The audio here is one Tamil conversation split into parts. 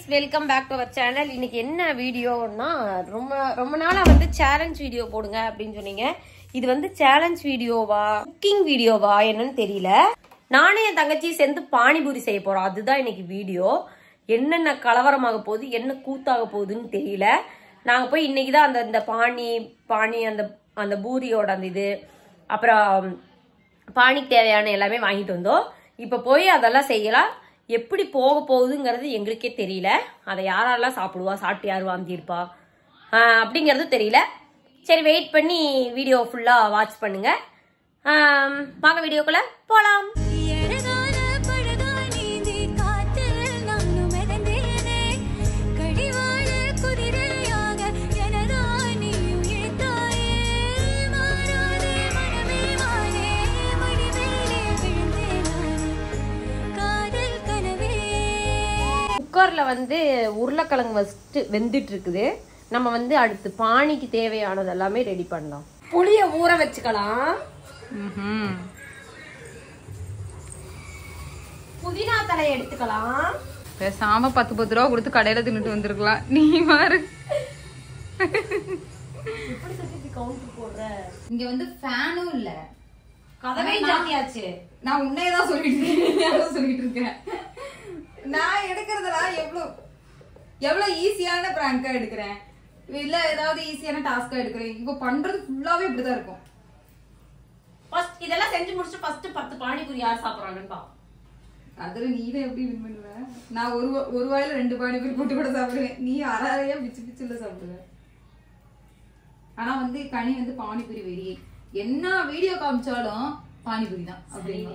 Welcome back to our channel இன்னைக்கு என்ன வீடியோன்னா ரொம்ப ரொம்ப நாளா வந்து சேலஞ்ச் வீடியோ போடுங்க அப்படின்னு சொன்னீங்க இது வந்து சேலஞ்ச் வீடியோவா குக்கிங் வீடியோவா என்னன்னு தெரியல நானே என் தங்கச்சி சேர்ந்து பானிபூரி செய்ய போறோம் அதுதான் இன்னைக்கு வீடியோ என்னென்ன கலவரமாக போகுது என்ன கூத்தாக போகுதுன்னு தெரியல நாங்க போய் இன்னைக்கு தான் அந்த இந்த பானி பானி அந்த அந்த பூரியோட அந்த இது அப்புறம் பானிக்கு தேவையான எல்லாமே வாங்கிட்டு வந்தோம் இப்போ போய் அதெல்லாம் செய்யலாம் எப்படி போக போகுதுங்கிறது எங்களுக்கே தெரியல அதை யாரெல்லாம் சாப்பிடுவா சாப்பிட்டு யார் வாந்திருப்பா ஆஹ் அப்படிங்கிறது தெரியல சரி வெயிட் பண்ணி வீடியோ ஃபுல்லாக வாட்ச் பண்ணுங்க ஆம், வாங்க வீடியோக்குள்ள போகலாம் எழகான பழகா நீந்தி காற்றில் நானும் மிதந்தேனே. கடிவாள குதிரையாக எனதாய் நீயும் இழுத்தாயே. மாறாதே மனமே மாறே, மடிமேலே விழுந்தேன் நானே. காதல் கனவே குக்கரில் வந்து உருளைக்கிழங்கு ஃபஸ்ட்டு வெந்துட்டு இருக்குது நம்ம வந்து அடுத்து பானிக்கு தேவையானது எல்லாமே ரெடி பண்ணலாம் புளியை ஊற வச்சுக்கலாம் புதினா தலையை எடுத்துக்கலாம் பேசாம பத்து பத்து ரூபா கொடுத்து கடையில தின்னுட்டு வந்திருக்கலாம் நீ பாரு இங்க வந்து ஃபேனும் இல்ல கதவே ஜாத்தியாச்சு நான் உன்னையே தான் சொல்லிட்டு இருக்கேன் யாரும் சொல்லிட்டு இருக்கேன் நான் எடுக்கிறதெல்லாம் எவ்வளவு எவ்வளவு ஈஸியான பிராங்கா எடுக்கிறேன் இல்ல ஏதாவது ஈஸியான டாஸ்கா எடுக்கிறேன் இப்போ பண்றது ஃபுல்லாவே இப்படிதான் இருக்கும் ஃபர்ஸ்ட் இதெல்லாம் செஞ்சு முடிச்சு ஃபர்ஸ்ட் பத்து பானிபூரி யார் சாப்பிடுறாங்கன்னு பா அதுல நீ தான் எப்படி வின் பண்ணுவ நான் ஒரு வா- ஒரு வாயில ரெண்டு பானிபூரி போட்டு கூட சாப்பிடுவேன் நீ அரை அரையா பிச்சு பிச்சுல சாப்பிடுவ ஆனா வந்து கனி வந்து பானிபூரி வெறி என்ன வீடியோ காமிச்சாலும் பானிபூரி தான் அப்படின்னு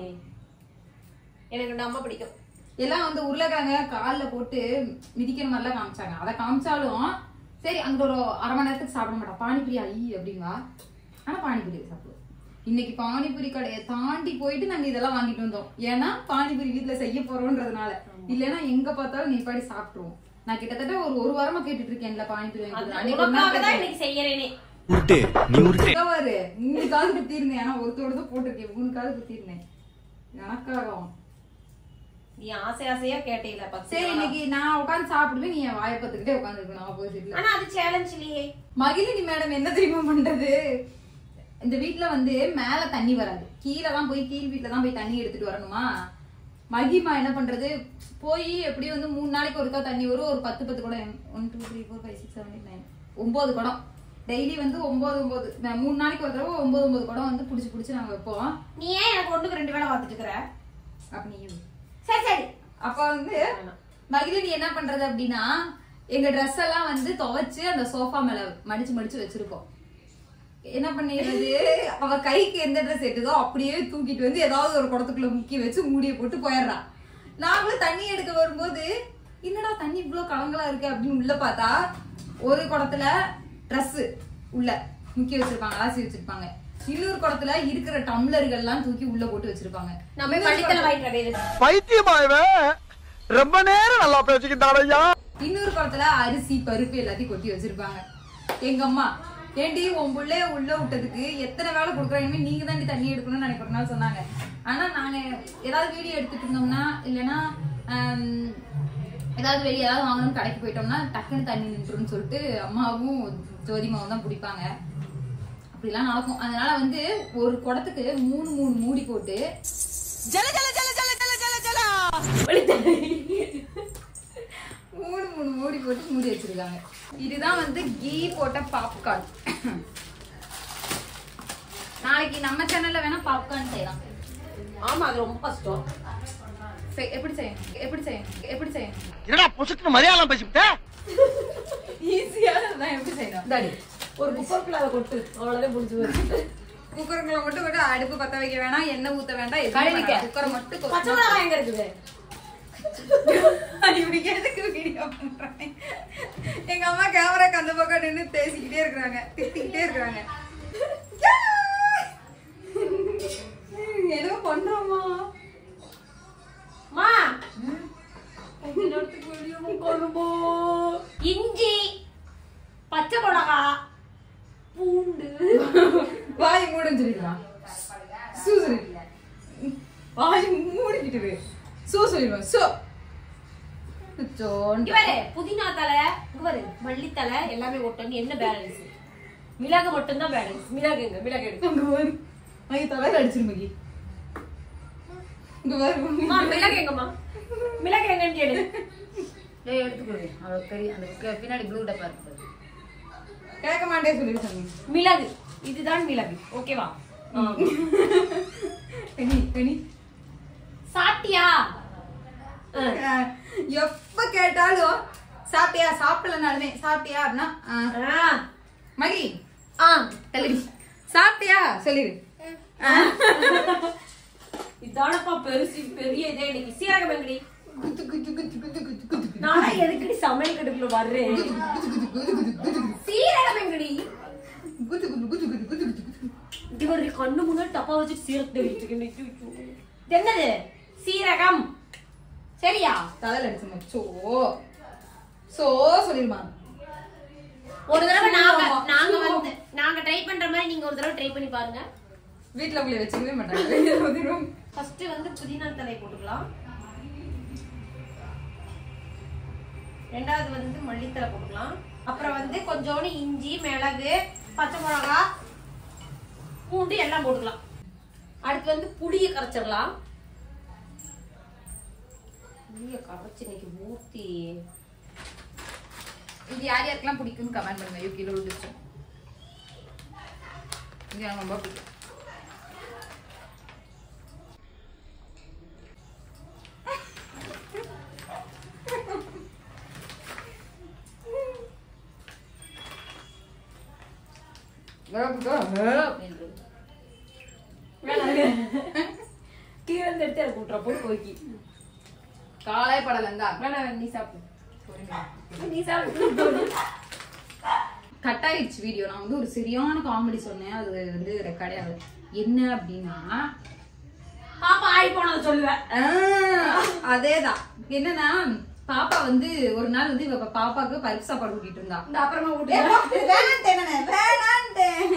எனக்கு ரொம்ப பிடிக்கும் எல்லாம் வந்து உருளைக்கிழங்க கால்ல போட்டு மிதிக்கிற மாதிரிலாம் காமிச்சாங்க அதை காமிச்சாலும் சரி அங்க ஒரு அரை மணி நேரத்துக்கு சாப்பிட மாட்டா பானிபூரி ஐ அப்படிங்களா ஆனா பானிபூரி சாப்பிடுவோம் இன்னைக்கு பானிபூரி கடையை தாண்டி போயிட்டு நாங்க இதெல்லாம் வாங்கிட்டு வந்தோம் ஏன்னா பானிபூரி வீட்ல செய்ய போறோம்ன்றதுனால இல்லைன்னா எங்க பார்த்தாலும் நீ பாடி சாப்பிட்டுருவோம் நான் கிட்டத்தட்ட ஒரு ஒரு வாரமா கேட்டுட்டு இருக்கேன்ல பானிபூரி வாங்கி கொடு. அன்னைக்கு ஒரு நாள் உனக்காக தான் கேட்டேன். இன்னைக்கு செய்யறேனே உருட்டு நீ உருட்டு இங்க பாரு மூணு காது குத்திருந்தேன் ஏன்னா ஒருத்தோட தான் போட்டிருக்கேன் மூணு காது குத்திருந்தேன் எனக்காகவும் நீ ஆசை ஆசையா கேட்டீல பத்து சரி நாளா. இன்னைக்கு நான் உட்காந்து சாப்பிடுவேன் நீ என் வாயை பார்த்துக்கிட்டே உட்காந்துருக்கணும் ஆப்போசிட்ல ஆனா அது சேலஞ்ச் இல்லையே மகிழினி மேடம் என்ன தெரியுமா பண்றது இந்த வீட்ல வந்து மேல தண்ணி வராது கீழே தான் போய் கீழ் வீட்ல தான் போய் தண்ணி எடுத்துட்டு வரணுமா மகிமா என்ன பண்றது போய் எப்படியும் வந்து மூணு நாளைக்கு ஒருக்கா தண்ணி வரும் ஒரு பத்து பத்து குடம் one two three four five six seven eight nine ஒன்பது குடம் டெய்லி வந்து ஒன்பது ஒன்பது நான் மூணு நாளைக்கு ஒரு தடவை ஒன்பது ஒன்பது குடம் வந்து புடிச்சு புடிச்சு நாங்க வைப்போம் நீ ஏன் எனக்கு ஒண்ணுக்கு ரெண்டு வேளை பார்த்துட்டு இருக்கிற அப்ப நீ சரி சரி அப்ப வந்து மகிழினி என்ன பண்றது அப்படின்னா எங்க Dress எல்லாம் வந்து துவைச்சு அந்த சோஃபா மேல மடிச்சு மடிச்சு வச்சிருக்கோம் என்ன பண்ணிடுறது அவ கைக்கு எந்த ட்ரெஸ் எட்டுதோ அப்படியே தூக்கிட்டு வந்து ஏதாவது ஒரு குடத்துக்குள்ள முக்கி வச்சு மூடிய போட்டு போயிடுறா நாங்களும் தண்ணி எடுக்க வரும்போது என்னடா தண்ணி இவ்வளவு கலங்கலா இருக்கு அப்படின்னு உள்ள பார்த்தா ஒரு குடத்துல Dress உள்ள முக்கி வச்சிருப்பாங்க அலாசி வச்சிருப்பாங்க இன்னொரு குடத்துல இருக்கிற டம்ளர்கள்லாம் தூக்கி உள்ள போட்டு வச்சிருப்பாங்க நம்ம போய் பள்ளித்தலை வாங்கிட்டு வரேன் பைத்தியமாயவன் ரொம்ப நேரம் நல்லா பேசிக்கிட்டான் ஐயா இன்னொரு குளத்துல அரிசி பருப்பு எல்லாத்தையும் கொட்டி வச்சிருப்பாங்க எங்க அம்மா ஏண்டி உன் புள்ளைய உள்ள விட்டதுக்கு எத்தனை வேலை கொடுக்குறாங்க நீங்க தான் தண்ணி எடுக்கணும்னு நினைக்கிறனால சொன்னாங்க ஆனா நாங்க ஏதாவது வீடியோ எடுத்துட்டு இருந்தோம்னா இல்லைன்னா ஆம், ஏதாவது வெளியே ஏதாவது வாங்கணும்னு கடைக்கு போயிட்டோம்னா டக்குன்னு தண்ணி நின்றுன்னு சொல்லிட்டு அம்மாவும் ஜோதிமாவும் தான் பிடிப்பாங்க அப்படிலாம் நடக்கும் அதனால வந்து ஒரு குடத்துக்கு மூணு மூணு மூடி போட்டு மூணு மூணு மூடி போட்டு மூடி வச்சிருக்காங்க இதுதான் வந்து கீ போட்ட பாப்கார்ன் நாளைக்கு நம்ம சேனல்ல வேணா பாப்கார்ன் செய்யலாம் ஆமா அது ரொம்ப கஷ்டம் செய்- எப்படி செய்யணும் எப்படி செய்யணும் எப்படி செய்யணும் என்னடா புசுக்குன்னு மலையாளம் பேசிவிட்ட ஈஸியானதான் எப்படி செய்யணும் தாடி ஒரு குக்கருக்குள்ள அதை கொட்டு அவ்வளவுதான் முடிஞ்சு வருது குக்கருக்குள்ள மட்டும் கூட அடுப்பு பத்த வைக்க வேணாம் எண்ணெய் ஊத்த வேண்டாம் எதுவும் கழுவிக்க. வேண்டாம். குக்கரை மட்டும் கொ- பச்சை மிளகாய் எங்க இருக்குது இப்படி எதுக்கு வீடியோ பண்றாங்க எங்க அம்மா கேமராக்கு அந்த பக்கம் நின்று பேசிக்கிட்டே இருக்கிறாங்க திட்டிக்கிட்டே இருக்கிறாங்க ஏதோ பண்றோமா மா கொழும்போ இஞ்சி பச்சை மிளகா பூண்டு வாய் மூடுன்னு சொல்லிடலாம் சூ சொல்லிடலாம் வாய் மூடிக்கிட்டு இரு. சூ சொல்லிடுவேன் சோ அச்சோன் இங்க பாரு புதினா தலை இங்க பாரு மல்லித்தலை எல்லாமே ஒட்டணும் என்ன பேலன்ஸ் மிளகு மட்டும்தான் பேலன்ஸ் மிளகு எங்க மிளகு எடுத்து அங்க பாரு மகி தலையில அடிச்சிரு மகி இங்க பாரு அம்மா, மிளகு எங்கம்மா மிளகு எங்கன்னு கேளு ஏய் எடுத்துக்கொடு அவளுக்கு தெரியும் அந்த க- பின்னாடி ப்ளூ டப்பா இருக்குது கேட்க மாட்டே சொல்லிருக்காங்க மிளகு இதுதான் மிளகு ஓகேவா கனி கனி சாப்பிட்டியா ஆ. அஹ், எப்ப கேட்டாலும் சாப்பிட்டியா சாப்பிடலனாலுமே சாப்பிட்டியா அப்படின்னா அஹ், ஆ. மகி ஆ. தள்ளிடி சாப்பிட்டியா சொல்லிடு இதானப்பா பெருசு பெரிய இதே இன்னைக்கு சீரகம் எங்கடி குத்து குத்து குத்து குத்து குத்து குத்து நானா எதுக்குடி சமையல் கடுப்புல வர்றேன் குத்து குத்து குத்து குத்து குத்து சீரகம் எங்கடி குத்து குத்து குத்து குத்து குத்து குத்து குத்து இது ஒரு கண்ணு முன்னாடி டப்பா வச்சு சீரகத்தை வச்சுக்கிட்டு இது என்னது சீரகம் சரியா தலையில அடிச்சுமா சோ சோ சொல்லிருமா ஒரு தடவை நாங்க நாங்க வந்து நாங்க ட்ரை பண்ற மாதிரி நீங்க ஒரு தடவை ட்ரை பண்ணி பாருங்க வீட்டுல உங்களை வச்சுக்கவே மாட்டாங்க ஃபர்ஸ்ட் வந்து புதினா தலை போட்டுக்கலாம் ரெண்டாவது வந்து மல்லித்தலை போட்டுக்கலாம் அப்புறம் வந்து கொஞ்சோண்டு இஞ்சி மிளகு பச்சை மிளகா பூண்டு எல்லாம் போட்டுக்கலாம் அடுத்து வந்து புளியை கரைச்சிடலாம் புளியை கரைச்சி இன்னைக்கு ஊத்தி இது யார் யாருக்கெல்லாம் பிடிக்கும்னு கமெண்ட் பண்ணுங்க யூ கிலோ டிஸ்டம் இது எனக்கு ரொம்ப பிடிக்கும் கீழே இருந்து எடுத்து எனக்கு விட்டுற போய் கோக்கி காலை படலந்தா வேணாம் நீ சாப்பிடு நீ சாப்பிடு கட் ஆயிடுச்சு வீடியோ நான் வந்து ஒரு சரியான காமெடி சொன்னேன் அது வந்து ரெக்கார்டே ஆகுது என்ன அப்படின்னா பாப்பா ஆயி போனதை சொல்லுவேன் ஆஹ், அதேதான் என்னன்னா பாப்பா வந்து ஒரு நாள் வந்து இவ பாப்பாக்கு பருப்பு சாப்பாடு ஊட்டிட்டு இருந்தா இந்த அப்புறமா ஏய், விட்டு பா- வேணான்ட்டேன் நானு, வேணான்ட்டேன்.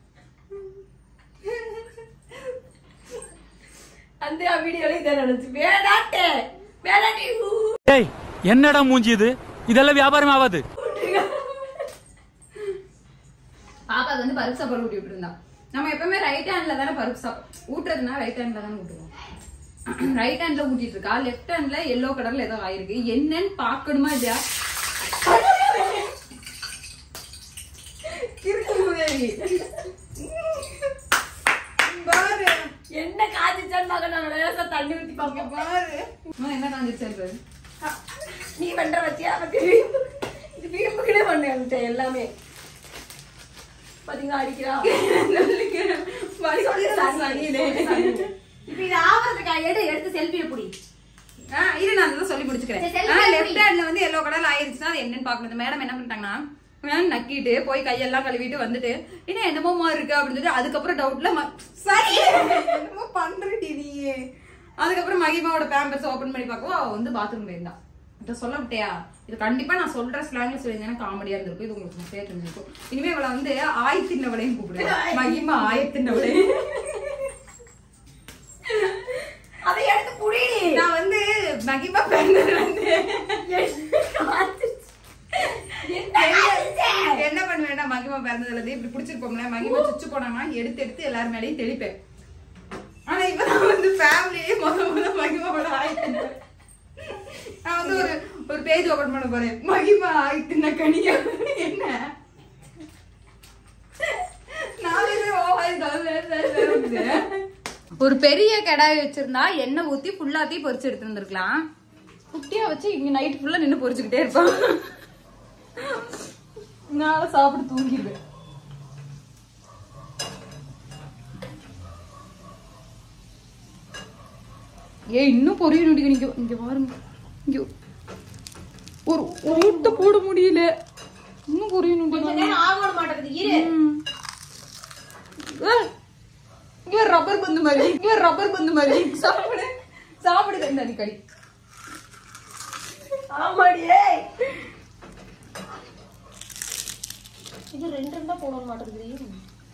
அந்த வீடியோல இதை நினைச்சு வேணாட்டே வேணாட்டி ஏய் என்னடா மூஞ்சி இது இதெல்லாம் வியாபாரம் ஆகாது பாப்பாக்கு வந்து பருப்பு சாப்பாடு ஊட்டி விட்டு இருந்தா நம்ம எப்பவுமே ரைட் ஹேண்ட்ல தானே பருப்பு சாப்பாடு ஊட்டுறதுனா ரைட் ஹேண்ட்ல தானே ஊட்டுவோம் ரைட் ஹேண்ட்ல ஊட்டிட்டு இருக்கா லெஃப்ட் ஹேண்ட்ல எல்லோ கலர்ல ஏதோ ஆயிருக்கு என்னன்னு பாக்கணுமா இல்லையா கிறுக்கு மூதேவி. பாரு என்ன காய்ச்சிச்சான்னு பார்க்க நான் லேசா தண்ணி ஊத்தி பார்க்க பாரு அம்மா, என்ன காஞ்சிச்சு நீ பண்ற வச்சியா பத்தி இது வீம்புக்கிட்டே பண்ண எல்லாமே பாத்தீங்களா அடிக்கிறா இப்ப இது ஆவறதுக்கா எடு எடுத்து செல்ஃபியை புடி ஆ, இரு நான் அதான் சொல்லி முடிச்சுக்கிறேன் சரி, சரி, சரி. லெஃப்ட் ஹேண்ட்ல வந்து எல்லோ கலர்ல ஆயிருச்சுன்னா அது என்னன்னு பாக்கணும் மேடம் என்ன பண்ணிட்டாங்கன்னா நான் நக்கிட்டு போய் கையெல்லாம் கழுவிட்டு வந்துட்டு என்ன என்னமோ மாதிரி இருக்கு அப்படின்னு சொல்லி அதுக்கப்புறம் டவுட்ல சரி என்னமோ பண்றடி நீ அதுக்கப்புறம் மகிமாவோட பேம்பர்ஸ் ஓபன் பண்ணி பார்க்கவும் அவ வந்து பாத்ரூம் போயிருந்தா இதை சொல்ல விட்டியா இது கண்டிப்பா நான் சொல்ற ஸ்லாங்ல சொல்லியிருந்தேன்னா காமெடியா இருந்திருக்கும் இது உங்களுக்கு நிறைய தெரிஞ்சிருக்கும் இனிமே இவளை வந்து ஆயத்தின்னவளையும் கூப்பிடுவேன் மகிமா ஆயத்தின்னவளை அதை எடுத்து புடி நான் வந்து மகிமா பிறந்தது வந்து என்ன பண்ணுவேன்னா மகிமா பிறந்ததுல இருந்து இப்படி பிடிச்சிருப்போம்ல மகிமா சுச்சு போனாங்கன்னா எடுத்து எடுத்து எல்லாரும் மேலேயும் தெளிப்பேன் ஆனா இப்ப நான் வந்து ஃபேமிலியே முத முத மகிமாவோட ஆயிட்டு நான் வந்து ஒரு ஒரு பேஜ் ஓபன் பண்ண போறேன் மகிமா ஆயிட்டுன கனியா என்ன நாளைக்கு ஓவாய் சொல்ல ஒரு பெரிய கடாய் வச்சிருந்தா எண்ணெய் ஊத்தி ஃபுல்லாத்தையும் பொரிச்சு எடுத்து வந்திருக்கலாம் குட்டியா வச்சு இங்க நைட் ஃபுல்லா நின்னு பொரிச்சுக்கிட்டே இருப்பான் நான் சாப்பிட்டு தூங்கிடுவேன் ஏய் இன்னும் பொரிய நொடிக்க நிக்க இங்க பாருங்க இங்க ஒரு ஒரு ஊட்ட போட முடியல இன்னும் பொரிய கொஞ்ச நொடிக்க நேரம் ஆக மாட்டேங்குது இரு இங்க ரப்பர் பந்து மாதிரி இங்க ரப்பர் பந்து மாதிரி சாப்பிடு சாப்பிடு இந்த அடிக்கடி ஆமாடியே இது ரெண்டு ரெண்டா போட மாட்டேங்குது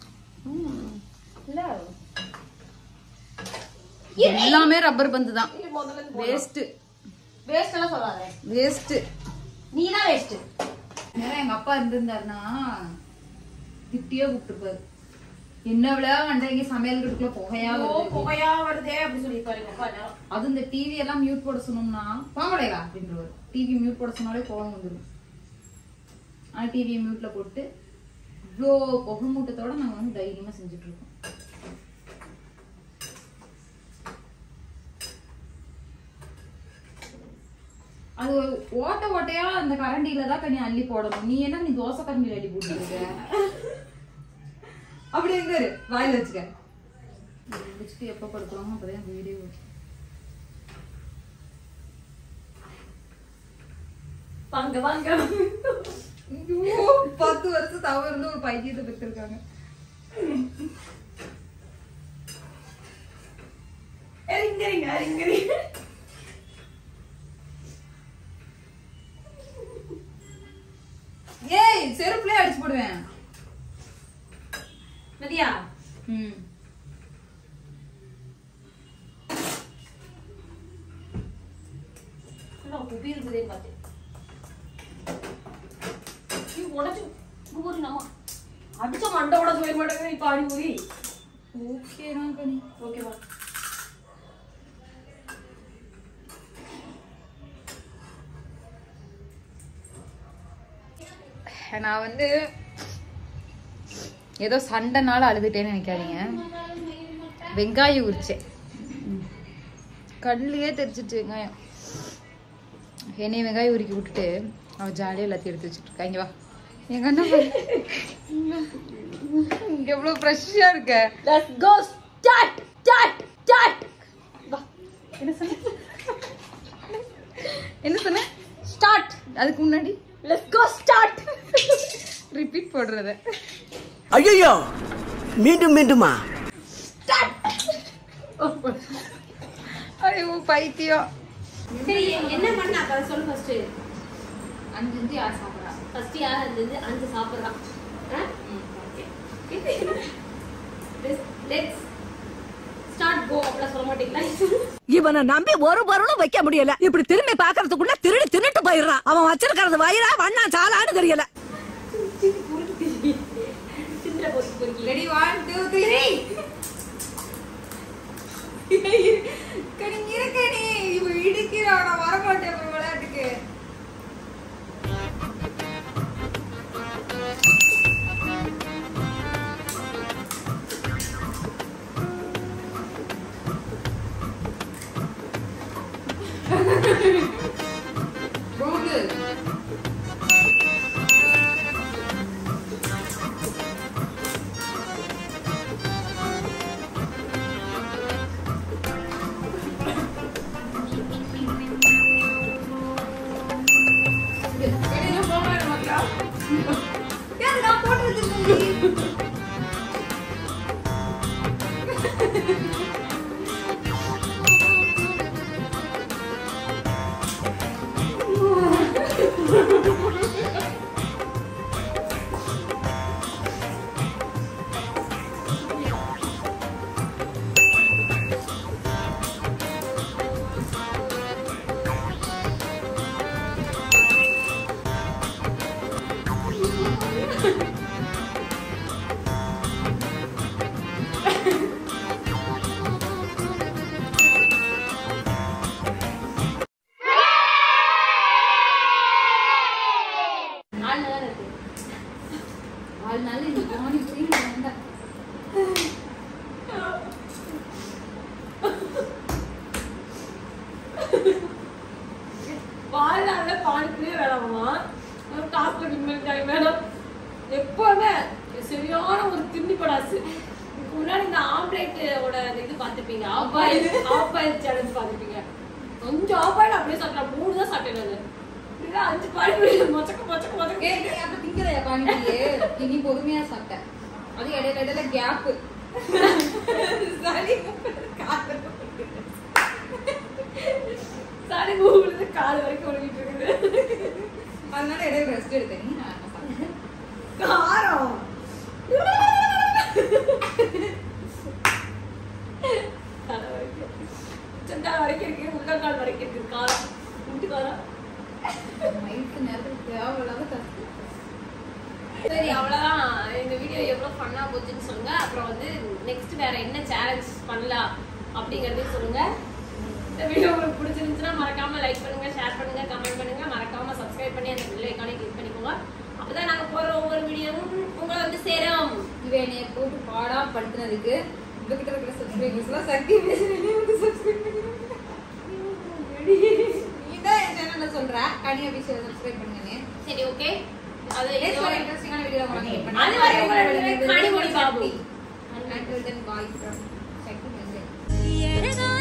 இல்ல எல்லாமே ரப்பர் பந்து தான் இது முதல்ல இருந்து வேஸ்ட் வேஸ்ட் எல்லாம் சொல்லாத வேஸ்ட் நீ தான் வேஸ்ட் நேரம் எங்க அப்பா இருந்திருந்தாருன்னா திட்டியே கூப்பிட்டுருப்பாரு என்ன விட வந்தீங்க சமையல் கட்டுக்குள்ள புகையா வருது புகையா வருதே அப்படி சொல்லிருப்பாரு எங்க அப்பா நேரம் அது இந்த டிவி எல்லாம் மியூட் போட சொன்னோம்னா பாங்கடையா அப்படின்றவர் டிவி மியூட் போட சொன்னாலே கோவம் வந்துடும் ஆனா டிவியை மியூட்ல போட்டு இவ்வளோ புகை மூட்டத்தோட நாங்க வந்து தைரியமா செஞ்சுட்டு இருக்கோம் அது ஒரு ஓட்ட ஓட்டையா அந்த கரண்டியில தான் கனி அள்ளி போடணும் நீ என்ன நீ தோசை கரண்டியில அள்ளி போட்டுருக்க அப்படி எங்க இரு, வாயில வச்சுக்க இது முடிச்சுட்டு எப்ப படுக்கிறோமோ அப்பதான் வீடியோ வாங்க வாங்க ஐயோ, பத்து வருஷம் தவறு இருந்து ஒரு பைத்தியத்தை பெற்றிருக்காங்க இறங்குறீங்க இறங்குறீங்க ஏய் செருப்புலயே அடிச்சு போடுவேன் மதியா ம் என்ன குபி இருக்குதேன்னு பார்த்தேன் நீ உடச்சு ஊறி நம்ம அடிச்ச மண்டை உடச்சு போய் மாட்டேங்க இப்ப ஆடி ஊறி ஓகே தான் கனி ஓகேவா நான் வந்து ஏதோ சண்டைனால அழுதுட்டேன்னு நினைக்காதீங்க வெங்காயம் உரிச்சேன் கண்ணிலேயே தெரிச்சிட்டு வெங்காயம் என்னைய வெங்காயம் உருக்கி விட்டுட்டு அவன் ஜாலியாக எல்லாத்தையும் எடுத்து வச்சுட்டு இருக்கா இங்க வா எங்க அண்ணா பாரு. இங்க எவ்வளவு ஃப்ரெஷ்ஷா இருக்க let's go start start start என்ன சொன்ன என்ன சொன்ன ஸ்டார்ட் அதுக்கு முன்னாடி லெட்ஸ் கோ ஸ்டார்ட் ரிப்பீட் போடுறத ஐயோ மீண்டும் மீண்டுமா ஐயோ பைத்தியம் சரி என்ன பண்ண அக்கா சொல்லு ஃபர்ஸ்ட் அஞ்சு அஞ்சு யார் சாப்பிட்றா ஃபர்ஸ்ட் யார் இருந்தது அஞ்சு சாப்பிடுறான் லெட்ஸ் ஸ்டார்ட் கோ அப்படிலாம் சொல்ல மாட்டீங்களா இவனை நம்பி ஒரு பொருளும் வைக்க முடியல இப்படி திரும்பி பாக்குறதுக்குள்ள திருடி தின்னுட்டு போயிடுறான் அவன் வச்சிருக்கிறது வயிறா வண்ணா சாலான்னு தெரியல சிந்திர பொறுக்கி பொறுக்கி ரெடி ஒன் டூ த்ரீ கனி இருக்கனி இவ இடிக்கிறா நான் வரமாட்டேன் உங்க விளையாட்டுக்கு போகுது வெளியில போக மாட்டா ஏன் நான் போட்டு வச்சிருக்கேன் நாலு நேரம் இருக்கு நாலு நாள் இந்த பானிபூரி வேண்டாம் வாழ்நாள்ல பானிபூரியே வேணாமா ஒரு டாஸ்ல நிம்மதி வேணாம் எப்பவுமே சரியான ஒரு திண்ணி படாசு இதுக்கு முன்னாடி இந்த ஆம்லேட்டோட இது பார்த்துப்பீங்க half oil half oil challenge பார்த்துப்பீங்க கொஞ்சம் ஆஃப் ஆயில் அப்படியே சாப்பிட்டேன் மூணு தான் சாப்பிட்டேன் நான் இப்படிதான் அஞ்சு பானிபூரி மொச்சக்க மொச்சக்க மொச்சக்க ஏய், நீ அப்ப திங்கலையா பானிபூரியே? இனி பொறுமையா சாப்பிட்டேன் அது இடையில இடையில கேப் சளி மூணுல கால் வரைக்கும் ஒழுகிட்டு இருக்குது அதனால இடையில ரெஸ்ட் எடுத்தேன் நீ நான் சாப்பிட்டேன். காரம் தலை வரைக்கும். உச்சந்தால் வரைக்கும் இருக்கு உள்ளங்கால் வரைக்கும் இருக்கு காரம் விட்டு கஷ்ட நேரத்துக்கு தேவையில்லாத கஷ்டம் சரி அவ்வளவுதான் இந்த வீடியோ எவ்வளவு ஃபன்னா போச்சுன்னு சொல்லுங்க அப்புறம் வந்து நெக்ஸ்ட் வேற என்ன சேலஞ்ச் பண்ணலாம் அப்படிங்கறதையும் சொல்லுங்க இந்த வீடியோ உங்களுக்கு பிடிச்சிருந்துச்சுன்னா மறக்காம லைக் பண்ணுங்க ஷேர் பண்ணுங்க கமெண்ட் பண்ணுங்க மறக்காம சப்ஸ்கிரைப் பண்ணி அந்த பெல் ஐக்கானை கிளிக் பண்ணிக்கோங்க அப்பதான் நாங்க போற ஒவ்வொரு வீடியோவும் உங்களை வந்து சேரும் இவன் என்னைய போட்டு பாடா படுத்துனதுக்கு இவகிட்ட இருக்கிற சப்ஸ்கிரைபர்ஸ் எல்லாம் சக்தி பேசுறேன் வந்து சப்ஸ்கிரைப் பண்ணிடுங்க இதான் என் சேனல்ல சொல்ற கனி அபிஷேகம் சப்ஸ்கிரைப் பண்ணுங்க சரி ஓகே அது நெக்ஸ்ட் ஒரு இன்ட்ரெஸ்டிங்கான வீடியோ உங்களுக்கு meet பண்றேன். அது வரைக்கும் உங்களுக்கு Kanimozhi Babu. Until then, bye from சக்தி நன்றி எனதான